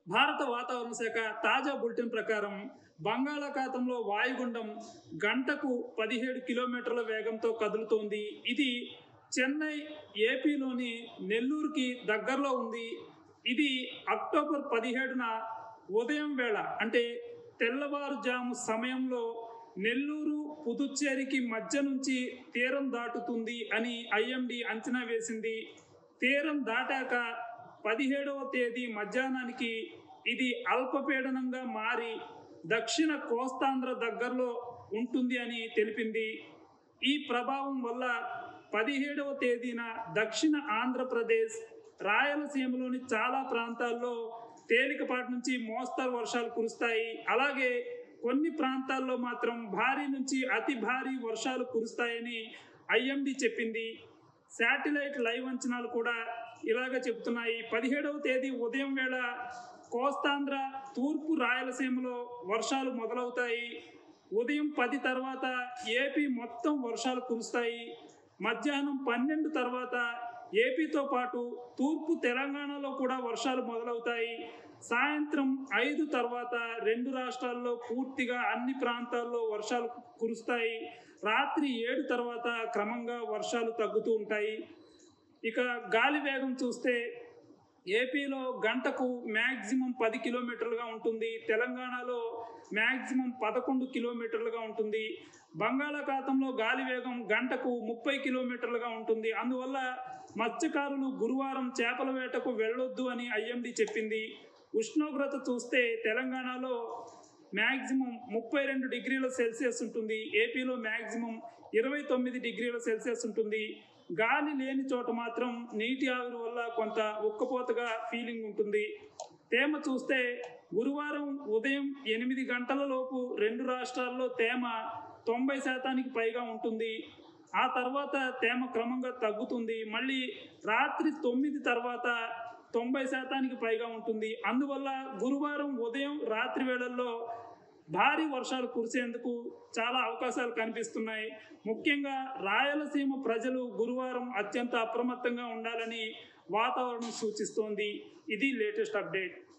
భారత వాతావరణ శాఖ తాజా బులెటిన్ ప్రకారం బంగాళాఖాతంలో వాయుగుండం గంటకు పదిహేడు కిలోమీటర్ల వేగంతో కదులుతోంది ఇది చెన్నై ఏపీలోని నెల్లూరుకి దగ్గరలో ఉంది ఇది అక్టోబర్ పదిహేడున ఉదయం వేళ అంటే తెల్లవారుజాము సమయంలో నెల్లూరు పుదుచ్చేరికి మధ్య నుంచి తీరం దాటుతుంది అని ఐఎండి అంచనా వేసింది తీరం దాటాక పదిహేడవ తేదీ మధ్యాహ్నానికి ఇది అల్పపీడనంగా మారి దక్షిణ కోస్తాంధ్ర దగ్గరలో ఉంటుంది అని తెలిపింది ఈ ప్రభావం వల్ల పదిహేడవ తేదీన దక్షిణ ఆంధ్రప్రదేశ్ రాయలసీమలోని చాలా ప్రాంతాల్లో తేలికపాటి నుంచి మోస్తరు వర్షాలు కురుస్తాయి అలాగే కొన్ని ప్రాంతాల్లో మాత్రం భారీ నుంచి అతి భారీ వర్షాలు కురుస్తాయని ఐఎండి చెప్పింది శాటిలైట్ లైవ్ అంచనాలు కూడా ఇలాగ చెప్తున్నాయి పదిహేడవ తేదీ ఉదయం వేళ కోస్తాంధ్ర తూర్పు రాయలసీమలో వర్షాలు మొదలవుతాయి ఉదయం పది తర్వాత ఏపీ మొత్తం వర్షాలు కురుస్తాయి మధ్యాహ్నం పన్నెండు తర్వాత ఏపీతో పాటు తూర్పు తెలంగాణలో కూడా వర్షాలు మొదలవుతాయి సాయంత్రం ఐదు తర్వాత రెండు రాష్ట్రాల్లో పూర్తిగా అన్ని ప్రాంతాల్లో వర్షాలు కురుస్తాయి రాత్రి ఏడు తర్వాత క్రమంగా వర్షాలు తగ్గుతూ ఉంటాయి ఇక గాలి వేగం చూస్తే ఏపీలో గంటకు మ్యాక్సిమం పది కిలోమీటర్లుగా ఉంటుంది తెలంగాణలో మ్యాక్సిమం పదకొండు కిలోమీటర్లుగా ఉంటుంది బంగాళాఖాతంలో గాలి వేగం గంటకు ముప్పై కిలోమీటర్లుగా ఉంటుంది అందువల్ల మత్స్యకారులు గురువారం చేపల వేటకు వెళ్ళొద్దు అని ఐఎండి చెప్పింది ఉష్ణోగ్రత చూస్తే తెలంగాణలో మ్యాక్సిమం ముప్పై రెండు డిగ్రీల సెల్సియస్ ఉంటుంది ఏపీలో మ్యాక్సిమం ఇరవై తొమ్మిది డిగ్రీల సెల్సియస్ ఉంటుంది గాలి లేని చోట మాత్రం నీటి ఆవిరి వల్ల కొంత ఉక్కపోతగా ఫీలింగ్ ఉంటుంది తేమ చూస్తే గురువారం ఉదయం ఎనిమిది గంటల లోపు రెండు రాష్ట్రాల్లో తేమ తొంభై శాతానికి పైగా ఉంటుంది ఆ తర్వాత తేమ క్రమంగా తగ్గుతుంది మళ్ళీ రాత్రి తొమ్మిది తర్వాత తొంభై శాతానికి పైగా ఉంటుంది అందువల్ల గురువారం ఉదయం రాత్రి వేళల్లో భారీ వర్షాలు కురిసేందుకు చాలా అవకాశాలు కనిపిస్తున్నాయి ముఖ్యంగా రాయలసీమ ప్రజలు గురువారం అత్యంత అప్రమత్తంగా ఉండాలని వాతావరణం సూచిస్తోంది ఇది లేటెస్ట్ అప్డేట్